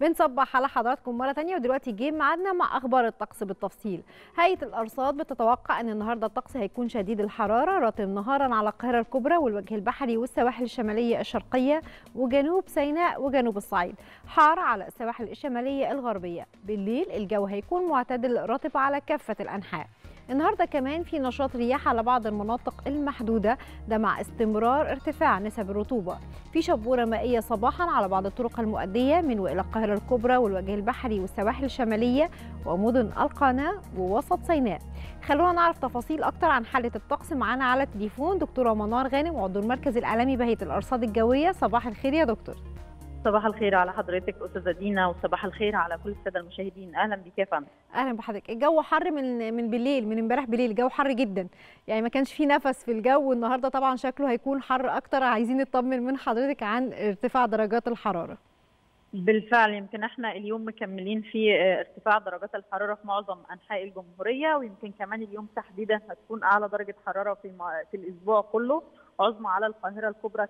بنصبح على حضراتكم مرة تانية ودلوقتي جه ميعادنا مع أخبار الطقس بالتفصيل هيئة الأرصاد بتتوقع أن النهاردة الطقس هيكون شديد الحرارة رطب نهارا على القاهرة الكبرى والوجه البحري والسواحل الشمالية الشرقية وجنوب سيناء وجنوب الصعيد حار على السواحل الشمالية الغربية بالليل الجو هيكون معتدل رطب على كافة الأنحاء النهارده كمان في نشاط رياح على بعض المناطق المحدوده ده مع استمرار ارتفاع نسب الرطوبه في شبوره مائيه صباحا على بعض الطرق المؤديه من والى القاهره الكبرى والوجه البحري والسواحل الشماليه ومدن القناه ووسط سيناء خلونا نعرف تفاصيل اكتر عن حاله الطقس معانا على التليفون دكتوره منار غانم عضو المركز العالمي بهيئه الارصاد الجويه صباح الخير يا دكتور صباح الخير على حضرتك استاذه دينا وصباح الخير على كل الساده المشاهدين اهلا بك يا فندم اهلا بحضرتك الجو حر من من بالليل من امبارح بالليل الجو حر جدا يعني ما كانش فيه نفس في الجو والنهارده طبعا شكله هيكون حر اكتر عايزين نطمن من حضرتك عن ارتفاع درجات الحراره بالفعل يمكن احنا اليوم مكملين في ارتفاع درجات الحراره في معظم انحاء الجمهوريه ويمكن كمان اليوم تحديدا هتكون اعلى درجه حراره في في الاسبوع كله عظمى على القاهره الكبرى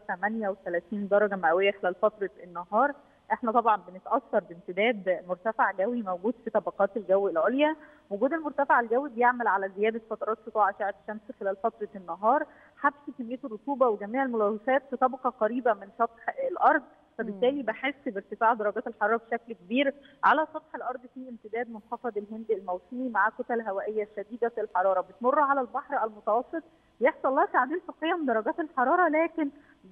38 درجه مئويه خلال فتره النهار احنا طبعا بنتاثر بامتداد مرتفع جوي موجود في طبقات الجو العليا وجود المرتفع الجوي بيعمل على زياده فترات سطوع اشعه الشمس خلال فتره النهار حبس كميه الرطوبه وجميع الملوثات في طبقه قريبه من سطح الارض فبالتالي بحس بارتفاع درجات الحراره بشكل كبير على سطح الارض في امتداد منخفض الهند الموسمي مع كتل هوائيه شديده الحراره بتمر على البحر المتوسط يحصل لها تعديل في قيم درجات الحراره لكن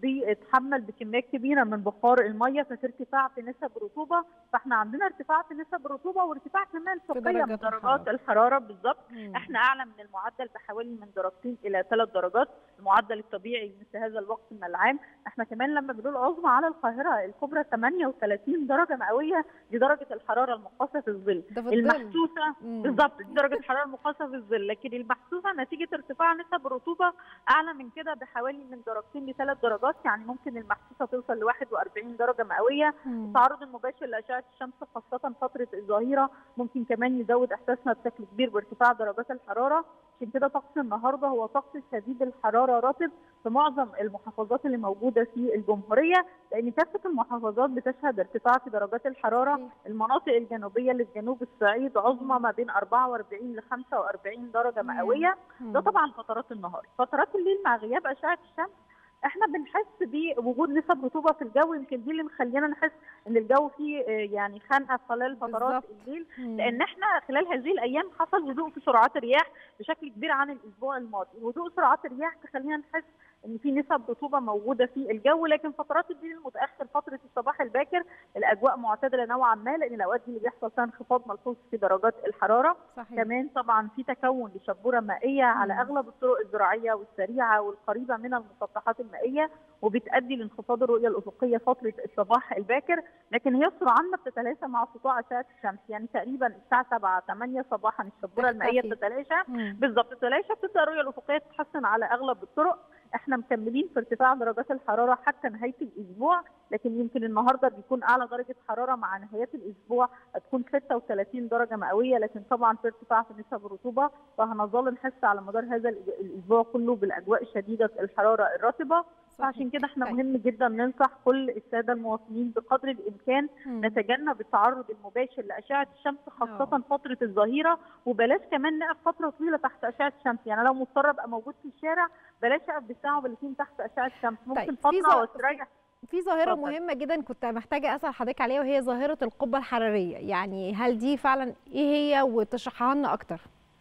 بيتحمل بكميات كبيره من بخار الميه ففي ارتفاع في نسب الرطوبه فاحنا عندنا ارتفاع في نسب الرطوبه وارتفاع كمان في قيم درجات الحراره, الحرارة بالظبط احنا اعلى من المعدل بحوالي من درجتين الى ثلاث درجات المعدل الطبيعي مثل هذا الوقت من العام احنا كمان لما بنقول عظمى على القاهره الكبرى 38 درجه مئويه دي درجه الحراره المقاسه في الظل المحسوسه بالظبط دي درجه الحراره المقاسه في الظل لكن المحسوسه نتيجه ارتفاع نسب الرطوبه اعلى من كده بحوالي من درجتين لثلاث درجات درجات يعني ممكن المحسوسه توصل ل 41 درجه مئويه التعرض المباشر لاشعه الشمس خاصه فتره الظهيره ممكن كمان يزود احساسنا بشكل كبير بارتفاع درجات الحراره عشان كده طقس النهارده هو طقس شديد الحراره رطب في معظم المحافظات اللي موجوده في الجمهوريه لان كافه المحافظات بتشهد ارتفاع في درجات الحراره المناطق الجنوبيه اللي في جنوب الصعيد عظمى ما بين 44 ل 45 درجه مئويه ده طبعا فترات النهار فترات الليل مع غياب اشعه الشمس احنا بنحس بوجود نسب رطوبه في الجو يمكن دي اللي مخلينا نحس ان الجو فيه يعني خنقه خلال فترات الليل لان احنا خلال هذه الايام حصل هدوء في سرعات الرياح بشكل كبير عن الاسبوع الماضي هدوء سرعات الرياح تخلينا نحس ان في نسب رطوبه موجوده في الجو لكن فترات الليل المتاخر فتره الصباح الباكر الاجواء معتدله نوعا ما لان الاوقات دي اللي بيحصل فيها انخفاض ملحوظ في درجات الحراره صحيح. كمان طبعا في تكون لشبوره مائيه على اغلب الطرق الزراعيه والسريعه والقريبه من المسطحات المائيه وبتؤدي لانخفاض الرؤيه الافقيه فتره الصباح الباكر لكن هي سرعان ما بتتلاشى مع سطوع اشعه الشمس يعني تقريبا الساعه 7 8 صباحا الشبوره المائيه بتتلاشى بالظبط بتتلاشى بتبدا الرؤيه الافقيه تتحسن على اغلب الطرق احنا مكملين في ارتفاع درجات الحراره حتى نهايه الاسبوع لكن يمكن النهارده بيكون اعلى درجه حراره مع نهايات الاسبوع هتكون 36 درجه مئويه لكن طبعا في ارتفاع في نسب الرطوبه فهنظل نحس على مدار هذا الاسبوع كله بالاجواء شديده الحراره الرطبه فعشان كده احنا مهم جدا ننصح كل الساده المواطنين بقدر الامكان م. نتجنب التعرض المباشر لاشعه الشمس خاصه أوه. فتره الظهيره وبلاش كمان نقف فتره طويله تحت اشعه الشمس يعني لو مضطر ابقى موجود في الشارع بلاش اقف بالساعه وبالاتنين تحت اشعه الشمس ممكن طيب. فتره واستريح في ظاهرة طبعا. مهمة جدا كنت محتاجة أسأل حضرتك عليها وهي ظاهرة القبة الحرارية يعني هل دي فعلا إيه هي وتشرحها لنا أكتر؟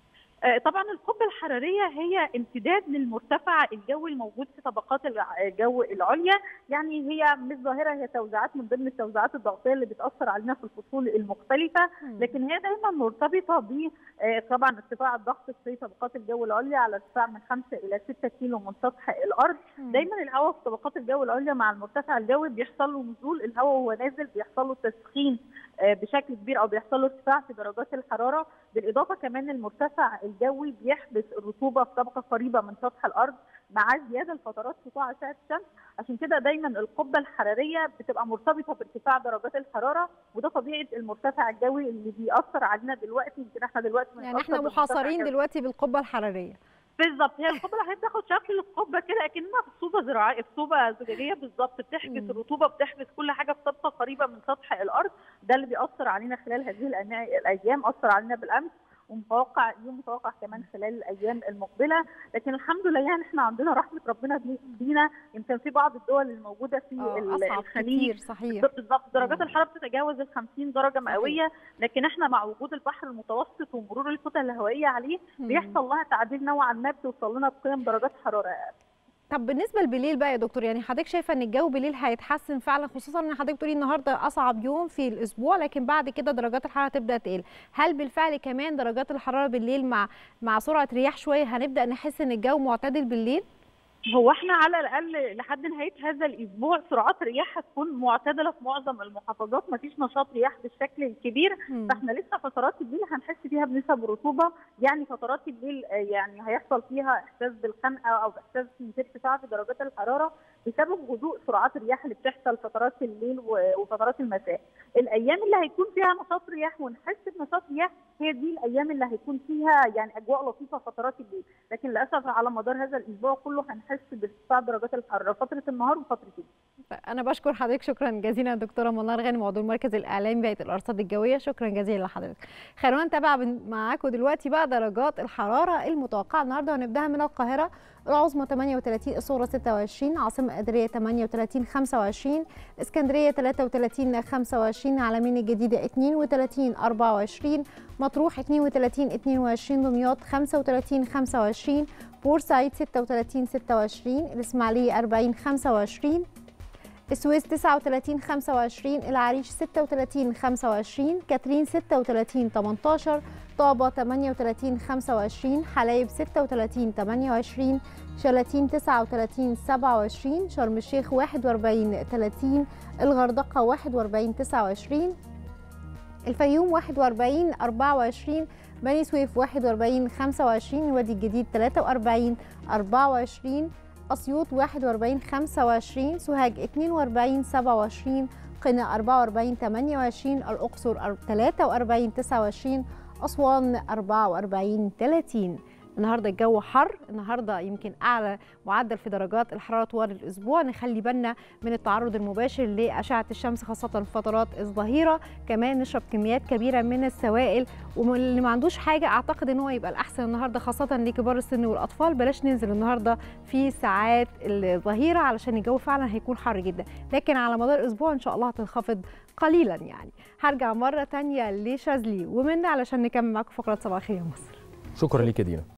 طبعا القبه الحراريه هي امتداد للمرتفع الجوي الموجود في طبقات الجو العليا يعني هي مش ظاهره هي توزيعات من ضمن التوزيعات الضغطيه اللي بتاثر علينا في الفصول المختلفه لكن هي دايما مرتبطه ب طبعا ارتفاع الضغط في طبقات الجو العليا على ارتفاع من 5 الى 6 كيلو من سطح الارض دايما الهواء في طبقات الجو العليا مع المرتفع الجوي بيحصل له نزول الهواء وهو نازل بيحصل له تسخين بشكل كبير او بيحصل له ارتفاع في درجات الحراره بالاضافه كمان المرتفع الجوي بيحبس الرطوبه في طبقه قريبه من سطح الارض مع زياده لفترات سطوع اشعه الشمس عشان كده دايما القبه الحراريه بتبقى مرتبطه بارتفاع درجات الحراره وده طبيعه المرتفع الجوي اللي بيأثر علينا دلوقتي يمكن احنا دلوقتي يعني احنا محاصرين دلوقتي بالقبه الحراريه بالظبط هي القبه الحراريه بتاخد شكل القبه كده اكنها فصوبه زراعيه فصوبه زجاجيه بالظبط بتحبس الرطوبه بتحبس كل حاجه في طبقه قريبه من سطح الارض ده اللي بيأثر علينا خلال هذه الايام اثر علينا بالامس ومتوقع اليوم متوقع كمان خلال الايام المقبله لكن الحمد لله يعني احنا عندنا رحمه ربنا بينا يمكن في بعض الدول الموجوده في الخليج صحيح بالظبط درجات الحراره بتتجاوز ال 50 درجه مئويه لكن احنا مع وجود البحر المتوسط ومرور الكتل الهوائيه عليه بيحصل لها تعديل نوعا ما بتوصل لنا بقيم درجات حراره طب بالنسبه بالليل بقى يا دكتور يعني حضرتك شايفه ان الجو بالليل هيتحسن فعلا خصوصا ان حضرتك بتقولي النهارده اصعب يوم في الاسبوع لكن بعد كده درجات الحراره تبدا تقل هل بالفعل كمان درجات الحراره بالليل مع مع سرعه رياح شويه هنبدا نحس ان الجو معتدل بالليل هو احنا على الاقل لحد نهايه هذا الاسبوع سرعات الرياح هتكون معتدله في معظم المحافظات مفيش نشاط رياح بالشكل الكبير م. فاحنا لسه فترات الليل هنحس فيها بنسب رطوبه يعني فترات الليل يعني هيحصل فيها احساس بالخنقه او احساس في ارتفاع في درجات الحراره بسبب هدوء سرعات الرياح اللي بتحصل فترات الليل وفترات المساء الايام اللي هيكون فيها نشاط رياح ونحس بنشاط رياح هي دي الايام اللي هيكون فيها يعني اجواء لطيفه فترات الليل لكن للاسف على مدار هذا الاسبوع كله هنحس بارتفاع درجات الحراره فتره النهار وفتره الليل انا بشكر حضرتك شكرا جزيلا دكتوره منار غانم عضو المركز الاعلامي بهيئه الارصاد الجويه شكرا جزيلا لحضرتك خلونا نتابع معاكم دلوقتي بقى درجات الحراره المتوقعه النهارده هنبداها من القاهره العظمى 38 الصغرى 26 عاصمه اداريه 38 25 اسكندريه 33 25 عالمين الجديده 32 24 مطروح 32 22 دمياط 35 25 بورسعيد 36 26 الاسماعيليه 40 25 السويس 39 25 العريش 36 25 كاترين 36 18 طابة 38 25 حلايب 36 28 شلاتين 39 27 شرم الشيخ 41 30 الغردقة 41 29 الفيوم 41 24 بني سويف 41 25 الوادي الجديد 43 24 أسيوط 41 25 سوهاج 42 27 قنا 44 28 الأقصر 43 29 أسوان 44 30 النهارده الجو حر النهارده يمكن اعلى معدل في درجات الحراره طوال الاسبوع نخلي بالنا من التعرض المباشر لاشعه الشمس خاصه في فترات الظهيره كمان نشرب كميات كبيره من السوائل واللي ما عندوش حاجه اعتقد ان هو يبقى الاحسن النهارده خاصه لكبار السن والاطفال بلاش ننزل النهارده في ساعات الظهيره علشان الجو فعلا هيكون حر جدا لكن على مدار الاسبوع ان شاء الله هتنخفض قليلا يعني هرجع مره تانية لشاذلي ومنى علشان نكمل معاكم فقره صباح الخير يا مصر شكرا ليك يا دينا